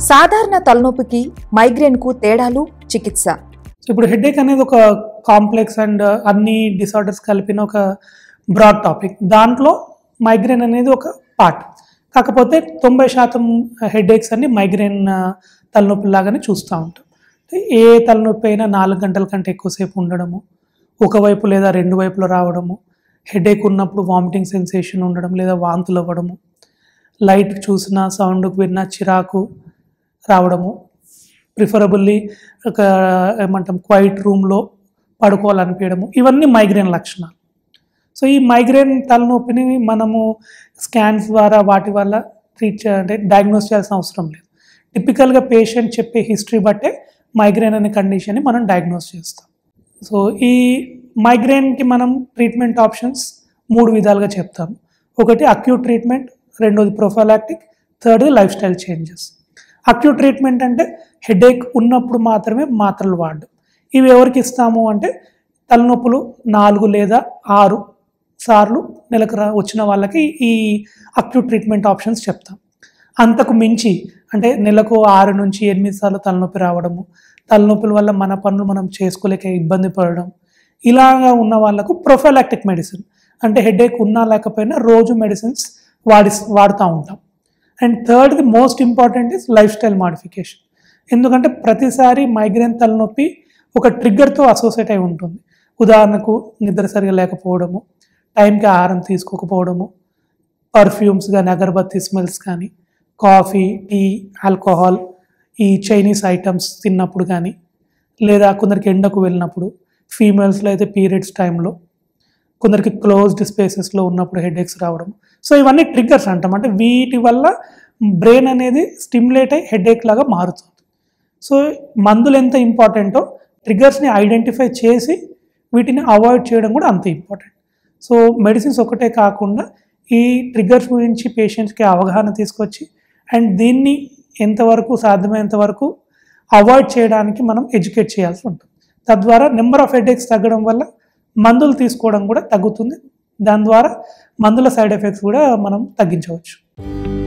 సాధారణ తలనొప్పికి మైగ్రేన్కు తేడాలు చికిత్స సో ఇప్పుడు హెడేక్ అనేది ఒక కాంప్లెక్స్ అండ్ అన్ని డిసార్డర్స్ కలిపిన ఒక బ్రాడ్ టాపిక్ దాంట్లో మైగ్రేన్ అనేది ఒక పార్ట్ కాకపోతే తొంభై శాతం హెడేక్స్ అన్ని మైగ్రేన్ తలనొప్పి లాగానే చూస్తూ ఉంటాం అంటే ఏ తలనొప్పి అయినా నాలుగు గంటల కంటే ఎక్కువసేపు ఉండడము ఒకవైపు లేదా రెండు వైపులో రావడము హెడేక్ ఉన్నప్పుడు వామిటింగ్ సెన్సేషన్ ఉండడం లేదా వాంతులు అవ్వడము లైట్ చూసిన సౌండ్కి విన్న చిరాకు రావడము ప్రిఫరబుల్లీ ఒక ఏమంటాం క్వైట్ రూమ్లో పడుకోవాలనిపించడము ఇవన్నీ మైగ్రేన్ లక్షణాలు సో ఈ మైగ్రేన్ తలనొప్పిని మనము స్కాన్స్ ద్వారా వాటి వల్ల ట్రీట్ చే అంటే డయాగ్నోస్ చేయాల్సిన అవసరం లేదు టిపికల్గా పేషెంట్ చెప్పే హిస్టరీ బట్టే మైగ్రేన్ అనే కండిషన్ని మనం డయాగ్నోస్ చేస్తాం సో ఈ మైగ్రేన్కి మనం ట్రీట్మెంట్ ఆప్షన్స్ మూడు విధాలుగా చెప్తాం ఒకటి అక్యూట్ ట్రీట్మెంట్ రెండోది prophylactic third lifestyle changes acute treatment అంటే హెడేక్ ఉన్నప్పుడు మాత్రమే మాత్రలు వాడడం ఇవి ఎవరికి ఇస్తాము అంటే తలనొప్పులు నాలుగు లేదా ఆరు సార్లు నెలకు రా వచ్చిన వాళ్ళకి ఈ అక్యూట్ ట్రీట్మెంట్ ఆప్షన్స్ చెప్తాం అంతకు మించి అంటే నెలకు ఆరు నుంచి ఎనిమిది సార్లు తలనొప్పి రావడము తలనొప్పుల వల్ల మన పనులు మనం చేసుకోలేక ఇబ్బంది పడడం ఇలాగా ఉన్న వాళ్ళకు ప్రొఫైలాక్టిక్ మెడిసిన్ అంటే హెడేక్ ఉన్నా లేకపోయినా రోజు మెడిసిన్స్ వాడి వాడుతూ ఉంటాం and third the most important is lifestyle modification ఎందుకంటే ప్రతిసారి మైగ్రేన్ తలనొప్పి ఒక ట్రిగ్గర్తో అసోసియేట్ అయి ఉంటుంది ఉదాహరణకు నిద్ర సరిగా లేకపోవడము టైంకి ఆహారం తీసుకోకపోవడము పర్ఫ్యూమ్స్ కానీ అగరబత్తి స్మెల్స్ కానీ కాఫీ టీ ఆల్కహాల్ ఈ చైనీస్ ఐటమ్స్ తిన్నప్పుడు కానీ లేదా కొందరికి ఎండకు వెళ్ళినప్పుడు ఫీమేల్స్లో అయితే పీరియడ్స్ టైంలో కొందరికి క్లోజ్డ్ స్పేసెస్లో ఉన్నప్పుడు హెడేక్స్ రావడం సో ఇవన్నీ ట్రిగ్గర్స్ అంటాం అంటే వీటి వల్ల బ్రెయిన్ అనేది స్టిమ్యులేట్ అయ్యి హెడేక్ లాగా మారుతుంది సో మందులు ఎంత ఇంపార్టెంటో ట్రిగ్గర్స్ని ఐడెంటిఫై చేసి వీటిని అవాయిడ్ చేయడం కూడా అంత ఇంపార్టెంట్ సో మెడిసిన్స్ ఒకటే కాకుండా ఈ ట్రిగ్గర్స్ గురించి పేషెంట్స్కి అవగాహన తీసుకొచ్చి అండ్ దీన్ని ఎంతవరకు సాధ్యమైనంత వరకు అవాయిడ్ చేయడానికి మనం ఎడ్యుకేట్ చేయాల్సి ఉంటుంది తద్వారా నెంబర్ ఆఫ్ హెడేక్స్ తగ్గడం వల్ల మందులు తీసుకోవడం కూడా తగ్గుతుంది దాని ద్వారా మందుల సైడ్ ఎఫెక్ట్స్ కూడా మనం తగ్గించవచ్చు